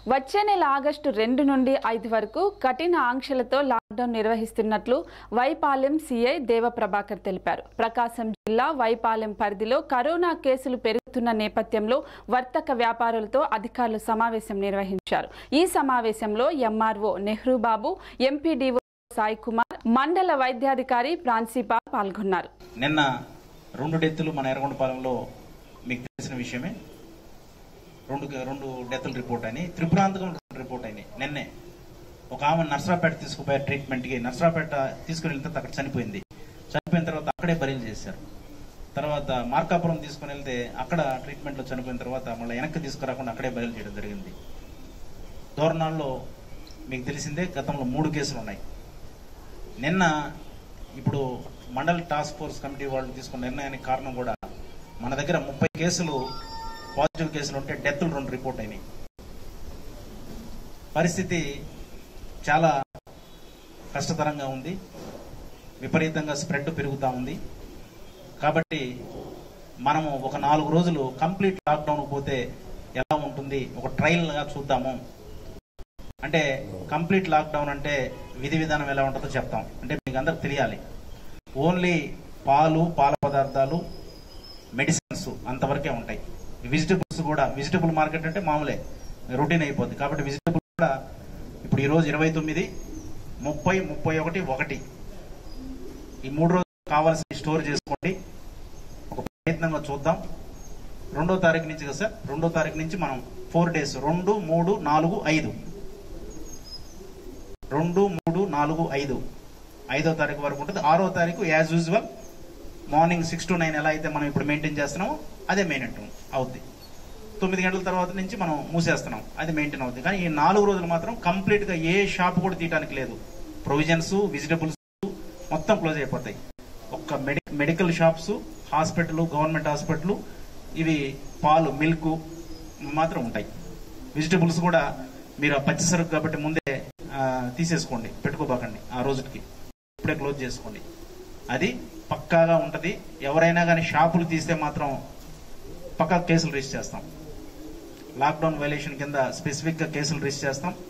వచ్చే నెల ఆగస్టు రెండు నుండి ఐదు వరకు కఠిన ఆంక్షలతో లాక్డౌన్ నిర్వహిస్తున్నట్లు వైపాలెం సీఐ దేవప్రభాకర్ తెలిపారు ప్రకాశం జిల్లా వైపాలెం పరిధిలో కరోనా కేసులు పెరుగుతున్న నేపథ్యంలో వర్తక వ్యాపారులతో అధికారులు సమావేశం నిర్వహించారు ఈ సమావేశంలో ఎంఆర్ఓ నెహ్రూ బాబు ఎంపీడీఓ సాయి కుమార్ మండల వైద్యాధికారి ప్రాన్సిపా పాల్గొన్నారు నిన్న రెండు డెత్తులు మన ఎర్రగొండపాలెంలో మీకు తెలిసిన విషయమే రెండు రెండు డెత్తులు రిపోర్ట్ అయినాయి త్రిపురాంతకం రెండు రిపోర్ట్ అయినాయి నిన్నే ఒక ఆమె నర్సరాపేట తీసుకుపోయారు ట్రీట్మెంట్కి నర్సరాపేట తీసుకుని వెళ్తే అక్కడ చనిపోయింది చనిపోయిన తర్వాత అక్కడే బరీలు చేశారు తర్వాత మార్కాపురం తీసుకుని వెళ్తే అక్కడ ట్రీట్మెంట్లో చనిపోయిన తర్వాత మళ్ళీ వెనక్కి తీసుకురాకుండా అక్కడే బరీలు చేయడం జరిగింది దోర్నాల్లో మీకు తెలిసిందే గతంలో మూడు కేసులు ఉన్నాయి నిన్న ఇప్పుడు మండల్ టాస్క్ ఫోర్స్ కమిటీ వాళ్ళు తీసుకున్న నిర్ణయానికి కారణం కూడా మన దగ్గర ముప్పై కేసులు పాజిటివ్ కేసులు ఉంటే డెత్లు రెండు రిపోర్ట్ అయినాయి పరిస్థితి చాలా కష్టతరంగా ఉంది విపరీతంగా స్ప్రెడ్ పెరుగుతూ ఉంది కాబట్టి మనము ఒక నాలుగు రోజులు కంప్లీట్ లాక్డౌన్ పోతే ఎలా ఉంటుంది ఒక ట్రయల్గా చూద్దాము అంటే కంప్లీట్ లాక్డౌన్ అంటే విధి విధానం ఎలా ఉంటుందో చెప్తాం అంటే మీకు అందరికి తెలియాలి ఓన్లీ పాలు పాల పదార్థాలు మెడిసిన్స్ అంతవరకే ఉంటాయి వెజిటబుల్స్ కూడా వెజిటబుల్ మార్కెట్ అంటే మామూలే రొటీన్ అయిపోద్ది కాబట్టి వెజిటబుల్ కూడా ఇప్పుడు ఈరోజు ఇరవై తొమ్మిది ముప్పై ముప్పై ఒకటి ఒకటి ఈ మూడు రోజులు కావాల్సిన స్టోర్ చేసుకోండి ఒక ప్రయత్నంగా చూద్దాం రెండో తారీఖు నుంచి కదా సార్ రెండో తారీఖు నుంచి మనం ఫోర్ డేస్ రెండు మూడు నాలుగు ఐదు రెండు మూడు నాలుగు ఐదు ఐదో తారీఖు వరకు ఉంటుంది ఆరో తారీఖు as usual morning six to nine ఎలా అయితే మనం ఇప్పుడు మెయింటైన్ చేస్తున్నామో అదే మెయింటైన్ అవుద్ది తొమ్మిది గంటల తర్వాత నుంచి మనం మూసేస్తున్నాం అది మెయింటైన్ అవుద్ది కానీ ఈ నాలుగు రోజులు మాత్రం కంప్లీట్ గా ఏ షాప్ కూడా తీయడానికి లేదు ప్రొవిజన్స్ వెజిటబుల్స్ మొత్తం క్లోజ్ అయిపోతాయి ఒక్క మెడి medical shops hospital government hospital ఇవి పాలు మిల్క్ మాత్రం ఉంటాయి వెజిటబుల్స్ కూడా మీరు ఆ పచ్చి సరుకు కాబట్టి ముందే ఆ, తీసేసుకోండి పెట్టుకోబాకండి ఆ రోజుకి ఇప్పుడే క్లోజ్ చేసుకోండి అది పక్కాగా ఉంటది ఎవరైనా కానీ షాపులు తీస్తే మాత్రం పక్కా కేసులు రిజిస్టర్ చేస్తాం లాక్డౌన్ వైలేషన్ కింద స్పెసిఫిక్ గా కేసులు రిజిస్టర్ చేస్తాం